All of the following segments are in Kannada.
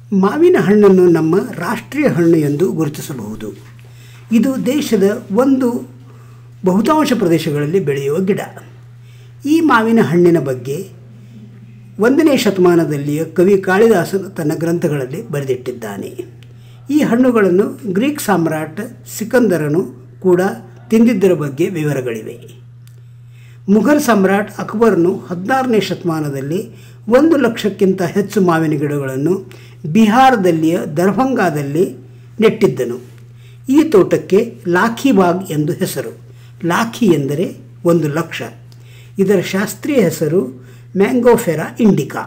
ಮಾವಿನ ಹಣ್ಣನ್ನು ನಮ್ಮ ರಾಷ್ಟ್ರೀಯ ಹಣ್ಣು ಎಂದು ಗುರುತಿಸಬಹುದು ಇದು ದೇಶದ ಒಂದು ಬಹುತಾಂಶ ಪ್ರದೇಶಗಳಲ್ಲಿ ಬೆಳೆಯುವ ಗಿಡ ಈ ಮಾವಿನ ಹಣ್ಣಿನ ಬಗ್ಗೆ ಒಂದನೇ ಶತಮಾನದಲ್ಲಿಯ ಕವಿ ಕಾಳಿದಾಸನು ತನ್ನ ಗ್ರಂಥಗಳಲ್ಲಿ ಬರೆದಿಟ್ಟಿದ್ದಾನೆ ಈ ಹಣ್ಣುಗಳನ್ನು ಗ್ರೀಕ್ ಸಾಮ್ರಾಟ್ ಸಿಕಂದರನು ಕೂಡ ತಿಂದಿದ್ದರ ಬಗ್ಗೆ ವಿವರಗಳಿವೆ ಮುಘಲ್ ಸಾಮ್ರಾಟ್ ಅಕ್ಬರನು ಹದಿನಾರನೇ ಶತಮಾನದಲ್ಲಿ ಒಂದು ಲಕ್ಷಕ್ಕಿಂತ ಹೆಚ್ಚು ಮಾವಿನ ಗಿಡಗಳನ್ನು ಬಿಹಾರದಲ್ಲಿಯ ದರ್ಭಂಗಾದಲ್ಲಿ ನೆಟ್ಟಿದ್ದನು ಈ ತೋಟಕ್ಕೆ ಲಾಖಿಬಾಗ್ ಎಂದು ಹೆಸರು ಲಾಖಿ ಎಂದರೆ ಒಂದು ಲಕ್ಷ ಇದರ ಶಾಸ್ತ್ರೀಯ ಹೆಸರು ಮ್ಯಾಂಗೋಫೆರಾ ಇಂಡಿಕಾ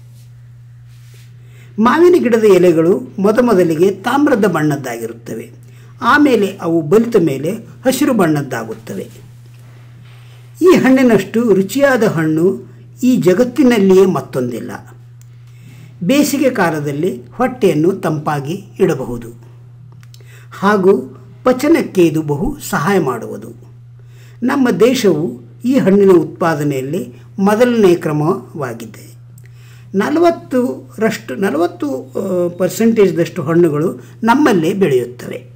ಮಾವಿನ ಗಿಡದ ಎಲೆಗಳು ಮೊದಮೊದಲಿಗೆ ತಾಮ್ರದ ಬಣ್ಣದ್ದಾಗಿರುತ್ತವೆ ಆಮೇಲೆ ಅವು ಬಲಿತ ಮೇಲೆ ಹಸಿರು ಬಣ್ಣದ್ದಾಗುತ್ತವೆ ಈ ಹಣ್ಣಿನಷ್ಟು ರುಚಿಯಾದ ಹಣ್ಣು ಈ ಜಗತ್ತಿನಲ್ಲಿಯೇ ಮತ್ತೊಂದಿಲ್ಲ ಬೇಸಿಗೆ ಕಾಲದಲ್ಲಿ ಹೊಟ್ಟೆಯನ್ನು ತಂಪಾಗಿ ಇಡಬಹುದು ಹಾಗೂ ಪಚನಕ್ಕೆ ಇದು ಬಹು ಸಹಾಯ ಮಾಡುವುದು ನಮ್ಮ ದೇಶವು ಈ ಹಣ್ಣಿನ ಉತ್ಪಾದನೆಯಲ್ಲಿ ಮೊದಲನೇ ಕ್ರಮವಾಗಿದೆ ನಲವತ್ತರಷ್ಟು ನಲವತ್ತು ಪರ್ಸೆಂಟೇಜ್ದಷ್ಟು ಹಣ್ಣುಗಳು ನಮ್ಮಲ್ಲೇ ಬೆಳೆಯುತ್ತವೆ